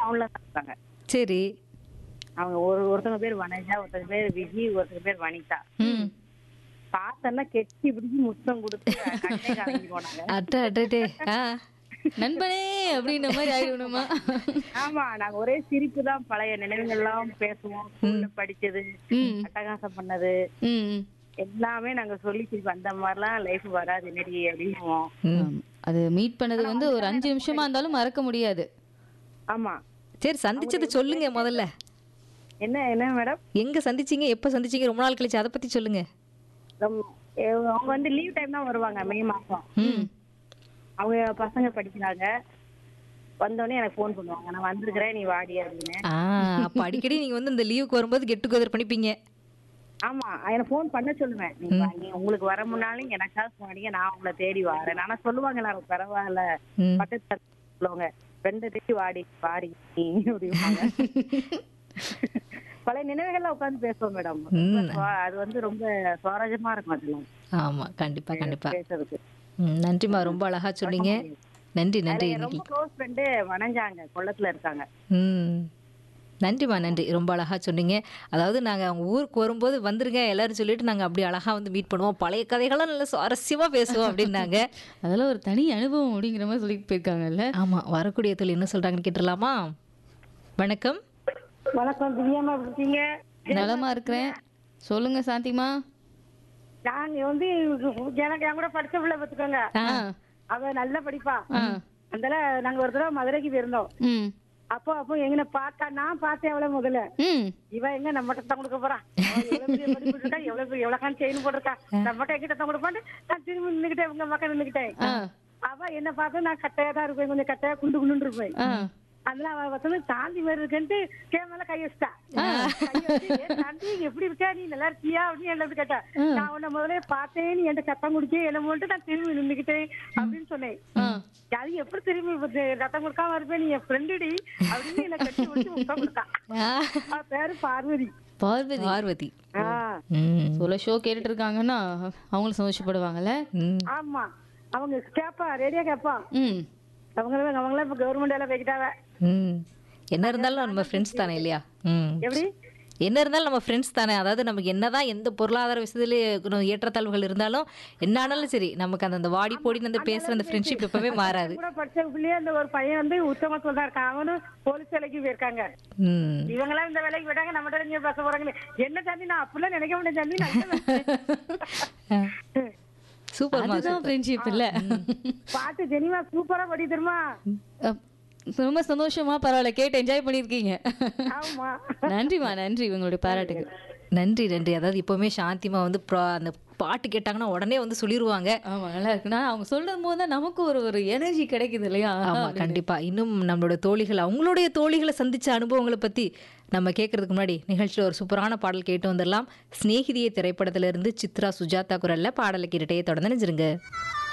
டவுன்ல தான் இருக்காங்க சரி அவங்க ஒரு ஒருத்தவங்க பேர் வனஜா ஒருத்தங்க பேர் விஜி ஒருத்தங்க பேர் வனிதா ம் பார்த்தோன்னா கெட்டி பிடிச்சி முத்தம் கொடுத்து கண்ணே கலங்கி போனாங்க அட்ட அட்டே ஆ நண்பனே அப்படின்ற மாதிரி ஆயிடணுமா ஆமா நாங்க ஒரே சிரிப்பு தான் பழைய நினைவுகள்லாம் பேசுவோம் ஸ்கூல்ல படிச்சது ம் அட்டகாசம் பண்ணது ம் எல்லாமே நாங்க சொல்லி சிரிப்பு அந்த மாதிரிலாம் லைஃப் வராது நெறி அப்படின்னுவோம் ஆம். அது மீட் பண்ணது வந்து ஒரு அஞ்சு நிமிஷமா இருந்தாலும் மறக்க முடியாது ஆமா சரி சந்திச்சது சொல்லுங்க முதல்ல என்ன என்ன மேடம் எங்க சந்திச்சீங்க எப்ப சந்திச்சீங்க ரொம்ப நாள் கழிச்சு அதை பத்தி சொல்லுங்க அவங்க வந்து லீவ் டைம் தான் வருவாங்க மே மாசம் ம் அவங்க பசங்க படிக்கிறாங்க வந்தோடனே எனக்கு ஃபோன் பண்ணுவாங்க நான் வந்திருக்கிறேன் நீ வாடி அப்படின்னு ஆ அப்ப அடிக்கடி நீங்க வந்து இந்த லீவுக்கு வரும்போது கெட் டுகெதர் பண்ணிப்பீங்க ஆமா எனக்கு ஃபோன் பண்ண சொல்லுவேன் நீங்க வாங்க உங்களுக்கு வர முன்னாலும் எனக்காக ஃபோன் அடிங்க நான் உங்களை தேடி வரேன் ஆனா சொல்லுவாங்க எல்லாரும் பரவாயில்ல ம். பக்கத்துல சொல்லுவாங்க ரெண்டு தேடி வாடி வாடி நீ அப்படிம்பாங்க பழைய நினைவுகள்ல உட்காந்து பேசுவோம் மேடம் ம். அது வந்து ரொம்ப சுவாரஸ்யமா இருக்கும் அதெல்லாம் ஆமா கண்டிப்பா கண்டிப்பா பேசுறதுக்கு ம், நன்றிம்மா ரொம்ப அழகா சொன்னீங்க நன்றி நன்றி அதுல ரொம்ப க்ளோஸ் ஃப்ரெண்டு வனஞ்சாங்க கொள்ளத்துல இருக்காங்க ம் நன்றிம்மா நன்றி ரொம்ப அழகா சொன்னீங்க அதாவது நாங்கள் அவங்க ஊருக்கு வரும்போது வந்துருங்க எல்லாரும் சொல்லிட்டு நாங்கள் அப்படி அழகா வந்து மீட் பண்ணுவோம் பழைய கதைகள்லாம் நல்லா சுவாரஸ்யமா பேசுவோம் அப்படின்னாங்க அதெல்லாம் ஒரு தனி அனுபவம் அப்படிங்கிற மாதிரி சொல்லிட்டு போயிருக்காங்கல்ல ஆமா வரக்கூடிய தொழில் என்ன சொல்றாங்கன்னு கேட்டுடலாமா வணக்கம் வணக்கம் திவ்யாமா எப்படி இருக்கீங்க நலமா இருக்கிறேன் சொல்லுங்க சாந்திமா நாங்க வந்து எனக்கு என் கூட படிச்ச பிள்ளை பார்த்துக்கோங்க ஆ அவ நல்லா படிப்பா ஆ அதனால நாங்க ஒரு தடவை மதுரைக்கு போயிருந்தோம் ம் அப்போ அப்போ எங்கன பார்த்தா நான் பார்த்தேன் அவளை முதல்ல ம் இவ எங்க நம்ம தான் கொடுக்க போறா அவ எவ்வளவு பெரிய படிப்பு இருக்கா எவ்வளவு பெரிய எவ்வளவு செயின் போட்டிருக்கா நம்ம எங்கிட்ட தான் கொடுப்பான்னு நான் திரும்பி நின்னுக்கிட்டேன் உங்க மக்கள் நின்னுக்கிட்டேன் ஆ அவ என்ன பார்த்து நான் கட்டையா தான் இருப்பேன் கொஞ்சம் கட்டையா குண்டு குண்டு இருப்பேன் ஆ அதனால அவ வந்து சாந்தி மாதிரி இருக்குன்ட்டு கே மேல கை வச்சிட்டா கை வச்சு, "ஏ, சாந்தி எப்படி இருக்கா நீ நல்லா இருக்கியா அப்படின்னு என்ன அப்படி கேட்டா நான் உன்னை முதல்ல பார்த்தேன் நீ என்கிட்ட சத்தம் குடிச்சு என்னமோன்ட்டு நான் திரும்பி நின்னுக்கிட்டேன் அப்படின்னு சொன்னேன் ஆ அது எப்படி திரும்பி இப்ப தி- ரத்தம் கொடுக்காம இருப்பேன் நீ என் ஃப்ரெண்டுடி அப்படின்னு என்ன கட்டி பிடிச்சி முத்தம் கொடுத்தா ஆ, அவ பேரு பார்வதி பார்வதி பார்வதி ஆ, ம் சொல்ல ஷோ கேட்டுட்டு இருக்காங்கன்னா அவங்களும் சந்தோஷப்படுவாங்கல்ல ம் ஆமா அவங்க கேப்பா ரேடியோ கேப்பா ம் அவங்களும் அவங்களாம் இப்ப கவர்மெண்ட் எல்லாம் போய்கிட்டாவ ம் என்ன இருந்தாலும் நம்ம ஃப்ரெண்ட்ஸ் தானே இல்லையா ம் எப்படி என்ன இருந்தாலும் நம்ம ஃப்ரெண்ட்ஸ் தானே அதாவது நமக்கு என்னதான் எந்த பொருளாதார விஷயத்துல ஏற்றத்தாழ்வுகள் இருந்தாலும் என்ன ஆனாலும் சரி நமக்கு அந்த அந்த வாடி போடி அந்த பேசுற அந்த ஃப்ரெண்ட்ஷிப் எப்பவுமே மாறாது கூட படிச்ச பிள்ளையே அந்த ஒரு பையன் வந்து உத்தமத்துல தான் இருக்கான் அவனும் போலீஸ் வேலைக்கு போயிருக்காங்க ம் இவங்க எல்லாம் இந்த வேலைக்கு விட்டாங்க நம்ம நீங்க பேச போறாங்க என்ன தம்பி நான் அப்படிலாம் நினைக்க முடியும் தம்பி நல்ல சூப்பர்மா அதுதான் ஃப்ரெண்ட்ஷிப் இல்ல பாட்டு ஜெனிமா சூப்பரா படி தெரியுமா அப், ரொம்ப சந்தோஷமா பரவாயில்ல கேட்டு என்ஜாய் பண்ணிருக்கீங்க ஆமா நன்றிமா நன்றி உங்களுடைய பாராட்டுக்கு நன்றி நன்றி அதாவது இப்போவுமே சாந்திமா வந்து ப்ரா- அந்த பாட்டு கேட்டாங்கன்னா உடனே வந்து சொல்லிடுவாங்க ஆமா நல்லா இருக்குன்னா அவங்க சொல்லும் போது தான் நமக்கு ஒரு ஒரு எனர்ஜி கிடைக்குது இல்லையா ஆமா கண்டிப்பா இன்னும் நம்மளோட தோழிகள் அவங்களுடைய தோழிகளை சந்திச்ச அனுபவங்களை பத்தி நம்ம கேட்கறதுக்கு முன்னாடி நிகழ்ச்சியில் ஒரு சூப்பரான பாடல் கேட்டு வந்துடலாம் சிநேகிதியை திரைப்படத்திலிருந்து சித்ரா சுஜாதா குரல்ல பாடலை கேட்டுட்டே தொடர்ந்து நினைச்சிருங்க